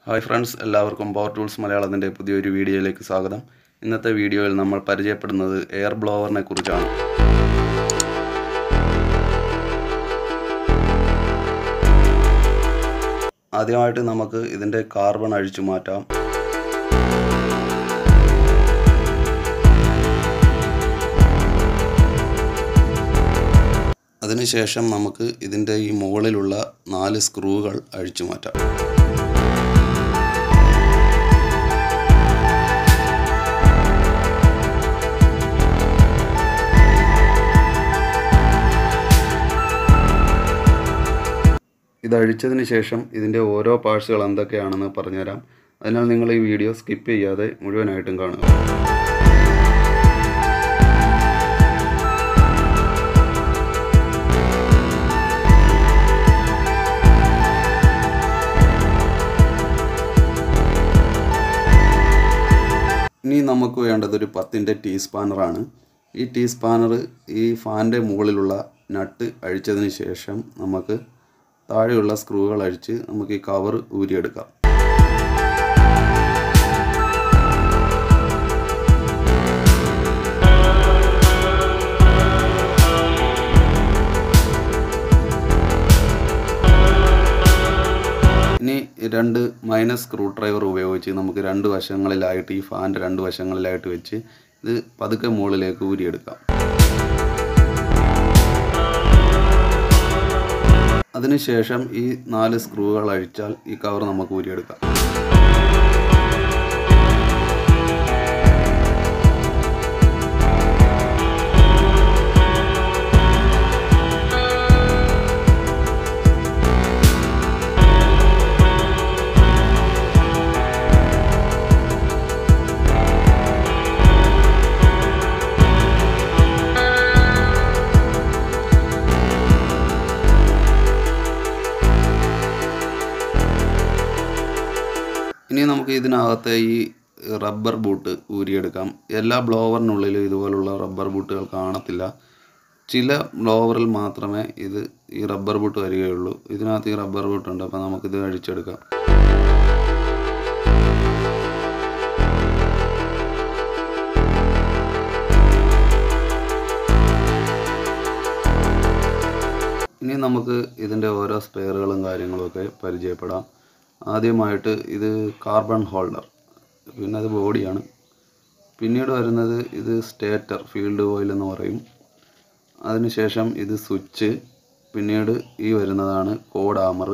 hi friends എല്ലാവർക്കും power tools മലയാളത്തിൻ്റെ പുതിയൊരു വീഡിയോയിലേക്ക് സ്വാഗതം ഇന്നത്തെ വീഡിയോയിൽ നമ്മൾ പരിചയപ്പെടുന്നത് എയർ ബ്ലോവറിനെ കുറിച്ചാണ് ആദ്യമായിട്ട് നമുക്ക് ഇതിൻ്റെ കാർബൺ അഴിച്ചു മാറ്റാം അതിനുശേഷം നമുക്ക് ഇതിൻ്റെ ഈ മുകളിലുള്ള നാല് സ്ക്രൂകൾ അഴിച്ചു മാറ്റാം ഇത് അഴിച്ചതിന് ശേഷം ഇതിൻ്റെ ഓരോ പാർട്സുകൾ എന്തൊക്കെയാണെന്ന് പറഞ്ഞുതരാം അതിനാൽ നിങ്ങൾ ഈ വീഡിയോ സ്കിപ്പ് ചെയ്യാതെ മുഴുവനായിട്ടും കാണുക ഇനി നമുക്ക് വേണ്ടത് ഒരു പത്തിൻ്റെ ടീ സ്പാനറാണ് ഈ ടീ സ്പാനർ ഈ ഫാനിൻ്റെ മുകളിലുള്ള നട്ട് അഴിച്ചതിന് ശേഷം നമുക്ക് താഴെയുള്ള സ്ക്രൂകൾ അഴിച്ച് നമുക്ക് ഈ കവർ ഊരിയെടുക്കാം ഇനി രണ്ട് മൈനസ് സ്ക്രൂ ഡ്രൈവർ ഉപയോഗിച്ച് നമുക്ക് രണ്ട് വശങ്ങളിലായിട്ട് ഈ ഫാൻ്റെ രണ്ട് വശങ്ങളിലായിട്ട് വെച്ച് ഇത് പതുക്കെ മുകളിലേക്ക് ഊരിയെടുക്കാം അതിനുശേഷം ഈ നാല് സ്ക്രൂകൾ അഴിച്ചാൽ ഈ കവർ നമുക്ക് ഊരിയെടുക്കാം ഇനി നമുക്ക് ഇതിനകത്തെ ഈ റബ്ബർ ബൂട്ട് ഊരിയെടുക്കാം എല്ലാ ബ്ലോവറിനുള്ളിലും ഇതുപോലുള്ള റബ്ബർ ബൂട്ടുകൾ കാണത്തില്ല ചില ബ്ലോവറിൽ മാത്രമേ ഇത് ഈ റബ്ബർ ബൂട്ട് വരികയുള്ളൂ ഇതിനകത്ത് ഈ റബ്ബർ ബൂട്ടുണ്ട് അപ്പോൾ നമുക്കിത് അഴിച്ചെടുക്കാം ഇനി നമുക്ക് ഇതിൻ്റെ ഓരോ സ്പെയറുകളും കാര്യങ്ങളുമൊക്കെ പരിചയപ്പെടാം ആദ്യമായിട്ട് ഇത് കാർബൺ ഹോൾഡർ പിന്നെ അത് ബോഡിയാണ് പിന്നീട് വരുന്നത് ഇത് സ്റ്റേറ്റർ ഫീൽഡ് ഓയിൽ എന്ന് പറയും അതിനുശേഷം ഇത് സ്വിച്ച് പിന്നീട് ഈ വരുന്നതാണ് കോഡ് ആമർ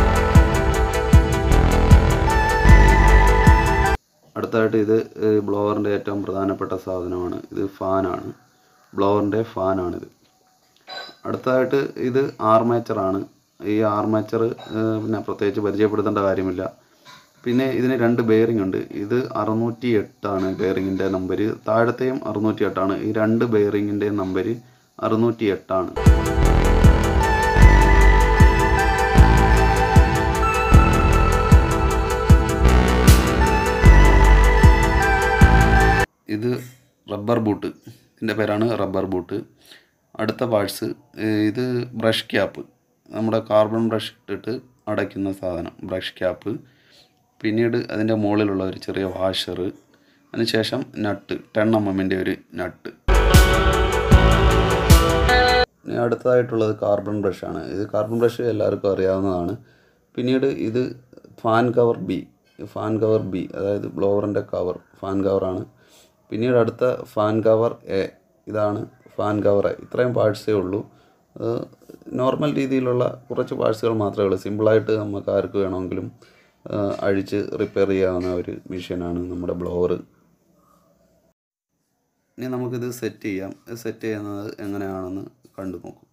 അടുത്തായിട്ട് ഇത് ബ്ലോവറിൻ്റെ ഏറ്റവും പ്രധാനപ്പെട്ട സാധനമാണ് ഇത് ഫാനാണ് ബ്ലോവറിൻ്റെ ഫാനാണിത് അടുത്തതായിട്ട് ഇത് ആർമേച്ചറാണ് ഈ ആർമേച്ചർ പിന്നെ പ്രത്യേകിച്ച് പരിചയപ്പെടുത്തേണ്ട കാര്യമില്ല പിന്നെ ഇതിന് രണ്ട് ബെയറിംഗ് ഉണ്ട് ഇത് അറുന്നൂറ്റി എട്ടാണ് ബെയറിങ്ങിൻ്റെ നമ്പർ താഴത്തെയും അറുന്നൂറ്റി എട്ടാണ് ഈ രണ്ട് ബെയറിങ്ങിൻ്റെ നമ്പർ അറുന്നൂറ്റി എട്ടാണ് ഇത് റബ്ബർ ബൂട്ട് ഇതിൻ്റെ പേരാണ് റബ്ബർ ബൂട്ട് അടുത്ത പാർട്സ് ഇത് ബ്രഷ് ക്യാപ്പ് നമ്മുടെ കാർബൺ ബ്രഷ് ഇട്ടിട്ട് അടയ്ക്കുന്ന സാധനം ബ്രഷ് ക്യാപ്പ് പിന്നീട് അതിൻ്റെ മുകളിലുള്ള ഒരു ചെറിയ വാഷർ അതിനുശേഷം നട്ട് ടെൻ എം എമ്മിൻ്റെ ഒരു നട്ട് ഇനി അടുത്തതായിട്ടുള്ളത് കാർബൺ ബ്രഷാണ് ഇത് കാർബൺ ബ്രഷ് എല്ലാവർക്കും അറിയാവുന്നതാണ് പിന്നീട് ഇത് fan cover B fan cover B അതായത് ബ്ലോവറിൻ്റെ കവർ ഫാൻ കവറാണ് പിന്നീട് അടുത്ത ഫാൻ കവർ എ ഇതാണ് ഫാൻ കവർ എ ഇത്രയും പാർട്സേ ഉള്ളൂ നോർമൽ രീതിയിലുള്ള കുറച്ച് പാർട്സുകൾ മാത്രമേ ഉള്ളൂ സിമ്പിളായിട്ട് നമുക്ക് ആർക്ക് വേണമെങ്കിലും അഴിച്ച് റിപ്പയർ ചെയ്യാവുന്ന ഒരു മെഷീനാണ് നമ്മുടെ ബ്ലോവർ ഇനി നമുക്കിത് സെറ്റ് ചെയ്യാം സെറ്റ് ചെയ്യുന്നത് എങ്ങനെയാണെന്ന് കണ്ടു നോക്കും